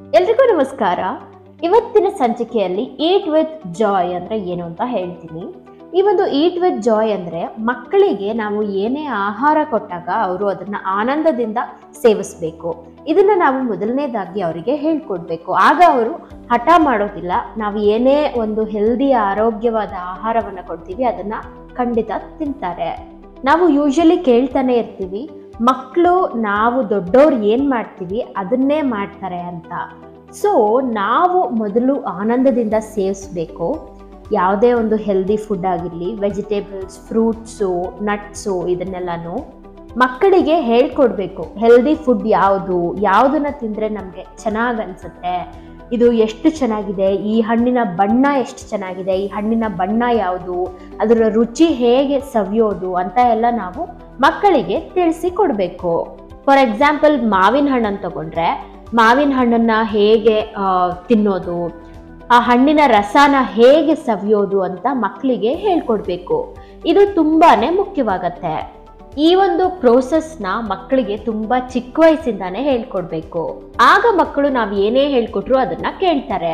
ಎಲ್ರಿಗೂ ನಮಸ್ಕಾರ ಇವತ್ತಿನ ಸಂಚಿಕೆಯಲ್ಲಿ ಈಟ್ ವಿತ್ ಜಾಯ್ ಅಂದ್ರೆ ಏನು ಅಂತ ಹೇಳ್ತೀನಿ ಈ ಒಂದು ಈಟ್ ವಿತ್ ಜಾಯ್ ಅಂದ್ರೆ ಮಕ್ಕಳಿಗೆ ನಾವು ಏನೇ ಆಹಾರ ಕೊಟ್ಟಾಗ ಅವರು ಅದನ್ನ ಆನಂದದಿಂದ ಸೇವಿಸಬೇಕು ಇದನ್ನ ನಾವು ಮೊದಲನೇದಾಗಿ ಅವರಿಗೆ ಹೇಳ್ಕೊಡ್ಬೇಕು ಆಗ ಅವರು ಹಠ ಮಾಡೋದಿಲ್ಲ ನಾವು ಏನೇ ಒಂದು ಹೆಲ್ದಿ ಆರೋಗ್ಯವಾದ ಆಹಾರವನ್ನ ಕೊಡ್ತೀವಿ ಅದನ್ನ ಖಂಡಿತ ತಿಂತಾರೆ ನಾವು ಯೂಶಲಿ ಕೇಳ್ತಾನೆ ಇರ್ತೀವಿ ಮಕ್ಕಳು ನಾವು ದೊಡ್ಡವ್ರು ಏನು ಮಾಡ್ತೀವಿ ಅದನ್ನೇ ಮಾಡ್ತಾರೆ ಅಂತ ಸೊ ನಾವು ಮೊದಲು ಆನಂದದಿಂದ ಸೇವಿಸ್ಬೇಕು ಯಾವುದೇ ಒಂದು ಹೆಲ್ದಿ ಫುಡ್ ಆಗಿರಲಿ ವೆಜಿಟೇಬಲ್ಸ್ ಫ್ರೂಟ್ಸು ನಟ್ಸು ಇದನ್ನೆಲ್ಲನೂ ಮಕ್ಕಳಿಗೆ ಹೇಳ್ಕೊಡ್ಬೇಕು ಹೆಲ್ದಿ ಫುಡ್ ಯಾವುದು ಯಾವುದನ್ನ ತಿಂದರೆ ನಮಗೆ ಚೆನ್ನಾಗಿ ಅನಿಸುತ್ತೆ ಇದು ಎಷ್ಟು ಚೆನ್ನಾಗಿದೆ ಈ ಹಣ್ಣಿನ ಬಣ್ಣ ಎಷ್ಟು ಚೆನ್ನಾಗಿದೆ ಈ ಹಣ್ಣಿನ ಬಣ್ಣ ಯಾವುದು ಅದರ ರುಚಿ ಹೇಗೆ ಸವಿಯೋದು ಅಂತ ಎಲ್ಲ ನಾವು ಮಕ್ಕಳಿಗೆ ತಿಳಿಸಿ ಕೊಡಬೇಕು ಫಾರ್ ಎಕ್ಸಾಂಪಲ್ ಮಾವಿನ ಹಣ್ಣನ್ನು ತಗೊಂಡ್ರೆ ಮಾವಿನ ಹಣ್ಣನ್ನ ಹೇಗೆ ಆ, ತಿನ್ನೋದು ಆ ಹಣ್ಣಿನ ರಸನ ಹೇಗೆ ಸವಿಯೋದು ಅಂತ ಮಕ್ಕಳಿಗೆ ಹೇಳ್ಕೊಡ್ಬೇಕು ಇದು ತುಂಬಾನೇ ಮುಖ್ಯವಾಗತ್ತೆ ಈ ಒಂದು ಪ್ರೋಸೆಸ್ನ ಮಕ್ಕಳಿಗೆ ತುಂಬಾ ಚಿಕ್ಕ ವಯಸ್ಸಿಂದಾನೇ ಹೇಳ್ಕೊಡ್ಬೇಕು ಆಗ ಮಕ್ಕಳು ನಾವು ಏನೇ ಹೇಳ್ಕೊಟ್ರು ಅದನ್ನ ಕೇಳ್ತಾರೆ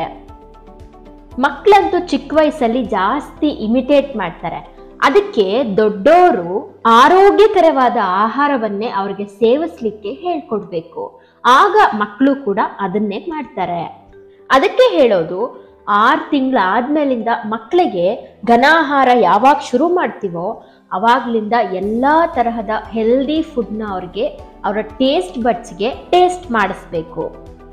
ಮಕ್ಕಳಂತೂ ಚಿಕ್ಕ ವಯಸ್ಸಲ್ಲಿ ಜಾಸ್ತಿ ಇಮಿಟೇಟ್ ಮಾಡ್ತಾರೆ ಅದಕ್ಕೆ ದೊಡ್ಡವರು ಆರೋಗ್ಯಕರವಾದ ಆಹಾರವನ್ನೇ ಅವ್ರಿಗೆ ಸೇವಿಸ್ಲಿಕ್ಕೆ ಹೇಳ್ಕೊಡ್ಬೇಕು ಆಗ ಮಕ್ಕಳು ಕೂಡ ಅದನ್ನೇ ಮಾಡ್ತಾರೆ ಅದಕ್ಕೆ ಹೇಳೋದು ಆರು ತಿಂಗಳಾದ್ಮೇಲಿಂದ ಮಕ್ಕಳಿಗೆ ಘನಾಹಾರ ಯಾವಾಗ ಶುರು ಮಾಡ್ತೀವೋ ಅವಾಗ್ಲಿಂದ ಎಲ್ಲ ತರಹದ ಹೆಲ್ದಿ ಫುಡ್ನ ಅವ್ರಿಗೆ ಅವರ ಟೇಸ್ಟ್ ಬಡ್ಸ್ಗೆ ಟೇಸ್ಟ್ ಮಾಡಿಸ್ಬೇಕು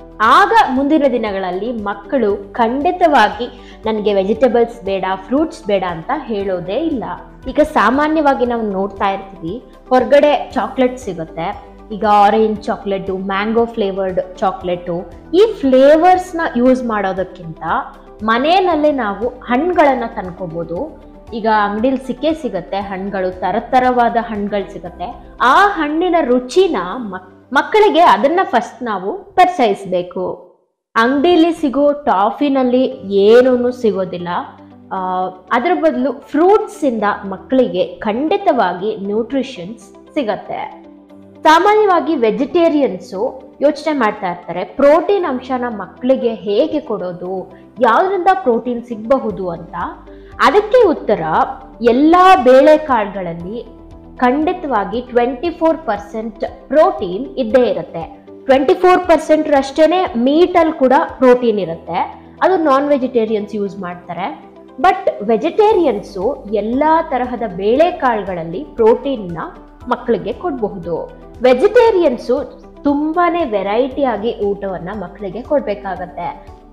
ಆಗ ಮುಂದಿನ ದಿನಗಳಲ್ಲಿ ಮಕ್ಕಳು ಖಂಡಿತವಾಗಿ ನನಗೆ ವೆಜಿಟೇಬಲ್ಸ್ ಬೇಡ ಫ್ರೂಟ್ಸ್ ಬೇಡ ಅಂತ ಹೇಳೋದೇ ಇಲ್ಲ ಈಗ ಸಾಮಾನ್ಯವಾಗಿ ನಾವು ನೋಡ್ತಾ ಇರ್ತೀವಿ ಹೊರಗಡೆ ಚಾಕ್ಲೇಟ್ ಸಿಗುತ್ತೆ ಈಗ orange chocolate mango flavoured chocolate ಈ ಫ್ಲೇವರ್ಸ್ನ ಯೂಸ್ ಮಾಡೋದಕ್ಕಿಂತ ಮನೆಯಲ್ಲೇ ನಾವು ಹಣ್ಣುಗಳನ್ನು ತಂದ್ಕೋಬೋದು ಈಗ ಅಂಗಡಿಲಿ ಸಿಕ್ಕೇ ಸಿಗುತ್ತೆ ಹಣ್ಣುಗಳು ತರತರವಾದ ಹಣ್ಣುಗಳು ಸಿಗುತ್ತೆ ಆ ಹಣ್ಣಿನ ರುಚಿನ ಮಕ್ ಮಕ್ಕಳಿಗೆ ಅದನ್ನ ಫಸ್ಟ್ ನಾವು ಪರಿಚಯಿಸಬೇಕು ಅಂಗಡಿಯಲ್ಲಿ ಸಿಗೋ ಟಾಫಿನಲ್ಲಿ ಏನೂ ಸಿಗೋದಿಲ್ಲ ಆ, ಅದರ ಬದಲು ಫ್ರೂಟ್ಸಿಂದ ಮಕ್ಕಳಿಗೆ ಖಂಡಿತವಾಗಿ ನ್ಯೂಟ್ರಿಷನ್ಸ್ ಸಿಗತ್ತೆ ಸಾಮಾನ್ಯವಾಗಿ ವೆಜಿಟೇರಿಯನ್ಸು ಯೋಚನೆ ಮಾಡ್ತಾ ಇರ್ತಾರೆ ಪ್ರೋಟೀನ್ ಅಂಶನ ಮಕ್ಕಳಿಗೆ ಹೇಗೆ ಕೊಡೋದು ಯಾವುದರಿಂದ ಪ್ರೋಟೀನ್ ಸಿಗಬಹುದು ಅಂತ ಅದಕ್ಕೆ ಉತ್ತರ ಎಲ್ಲ ಬೇಳೆಕಾಳುಗಳಲ್ಲಿ ಖಂಡಿತವಾಗಿ ಟ್ವೆಂಟಿ ಫೋರ್ ಪರ್ಸೆಂಟ್ ಪ್ರೋಟೀನ್ ಇದ್ದೇ ಇರುತ್ತೆ ಟ್ವೆಂಟಿ ಫೋರ್ ಪರ್ಸೆಂಟ್ ಅಷ್ಟೇನೆ ಮೀಟಲ್ಲಿ ಕೂಡ ಪ್ರೋಟೀನ್ ಇರುತ್ತೆ ಅದು ನಾನ್ ವೆಜಿಟೇರಿಯನ್ಸ್ ಯೂಸ್ ಮಾಡ್ತಾರೆ ಬಟ್ ವೆಜಿಟೇರಿಯನ್ಸು ಎಲ್ಲ ತರಹದ ಬೇಳೆಕಾಳುಗಳಲ್ಲಿ ಪ್ರೋಟೀನ್ನ ಮಕ್ಕಳಿಗೆ ಕೊಡಬಹುದು ವೆಜಿಟೇರಿಯನ್ಸು ತುಂಬಾನೇ ವೆರೈಟಿಯಾಗಿ ಊಟವನ್ನ ಮಕ್ಕಳಿಗೆ ಕೊಡಬೇಕಾಗತ್ತೆ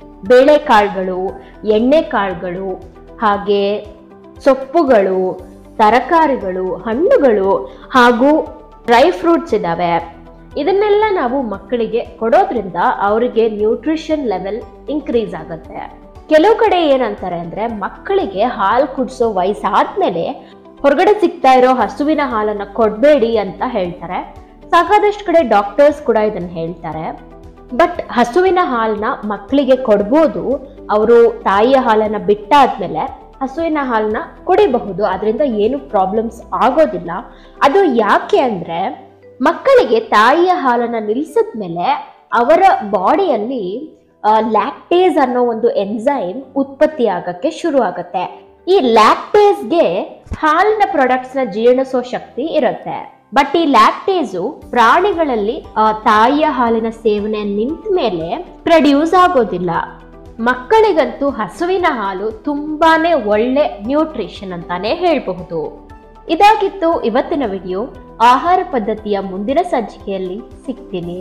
ಬೇಳೆಕಾಳುಗಳು ಎಣ್ಣೆಕಾಳುಗಳು ಹಾಗೆ ಸೊಪ್ಪುಗಳು ತರಕಾರಿಗಳು ಹಣ್ಣುಗಳು ಹಾಗೂ ಡ್ರೈ ಫ್ರೂಟ್ಸ್ ಇದ್ದಾವೆ ಇದನ್ನೆಲ್ಲ ನಾವು ಮಕ್ಕಳಿಗೆ ಕೊಡೋದ್ರಿಂದ ಅವರಿಗೆ ನ್ಯೂಟ್ರಿಷನ್ ಲೆವೆಲ್ ಇನ್ಕ್ರೀಸ್ ಆಗುತ್ತೆ ಕೆಲವು ಕಡೆ ಏನಂತಾರೆ ಅಂದ್ರೆ ಮಕ್ಕಳಿಗೆ ಹಾಲು ಕುಡಿಸೋ ವಯಸ್ಸಾದ್ಮೇಲೆ ಹೊರಗಡೆ ಸಿಗ್ತಾ ಇರೋ ಹಸುವಿನ ಹಾಲನ್ನ ಕೊಡಬೇಡಿ ಅಂತ ಹೇಳ್ತಾರೆ ಸಾಕಾದಷ್ಟು ಕಡೆ ಡಾಕ್ಟರ್ಸ್ ಕೂಡ ಇದನ್ನ ಹೇಳ್ತಾರೆ ಬಟ್ ಹಸುವಿನ ಹಾಲನ್ನ ಮಕ್ಕಳಿಗೆ ಕೊಡ್ಬೋದು ಅವರು ತಾಯಿಯ ಹಾಲನ್ನ ಬಿಟ್ಟಾದ್ಮೇಲೆ ಹಸುವಿನ ಹಾಲನ್ನ ಕುಡಿಬಹುದು ಅದರಿಂದ ಏನು ಪ್ರಾಬ್ಲಮ್ಸ್ ಆಗೋದಿಲ್ಲ ಅದು ಯಾಕೆ ಅಂದ್ರೆ ಮಕ್ಕಳಿಗೆ ತಾಯಿಯ ಹಾಲನ್ನ ನಿಲ್ಲಿಸಿದ್ಮೇಲೆ ಅವರ ಬಾಡಿಯಲ್ಲಿ ಲ್ಯಾಕ್ಟೇಸ್ ಅನ್ನೋ ಒಂದು ಎನ್ಸೈಮ್ ಉತ್ಪತ್ತಿ ಆಗಕ್ಕೆ ಶುರು ಆಗತ್ತೆ ಈ ಲ್ಯಾಕ್ಟೇಸ್ಗೆ ಹಾಲಿನ ಪ್ರಾಡಕ್ಟ್ಸ್ ನ ಜೀರ್ಣಿಸೋ ಶಕ್ತಿ ಇರುತ್ತೆ ಬಟ್ ಈ ಲ್ಯಾಕ್ಟೇಸು ಪ್ರಾಣಿಗಳಲ್ಲಿ ಆ, ತಾಯಿಯ ಹಾಲಿನ ಸೇವನೆ ನಿಂತ ಮೇಲೆ ಪ್ರೊಡ್ಯೂಸ್ ಆಗೋದಿಲ್ಲ ಮಕ್ಕಳಿಗಂತೂ ಹಸುವಿನ ಹಾಲು ತುಂಬಾನೇ ಒಳ್ಳೆ ನ್ಯೂಟ್ರಿಷನ್ ಅಂತಾನೆ ಹೇಳಬಹುದು ಇದಾಗಿತ್ತು ಇವತ್ತಿನ ವಿಡಿಯೋ ಆಹಾರ ಪದ್ಧತಿಯ ಮುಂದಿನ ಸಂಚಿಕೆಯಲ್ಲಿ ಸಿಗ್ತೀನಿ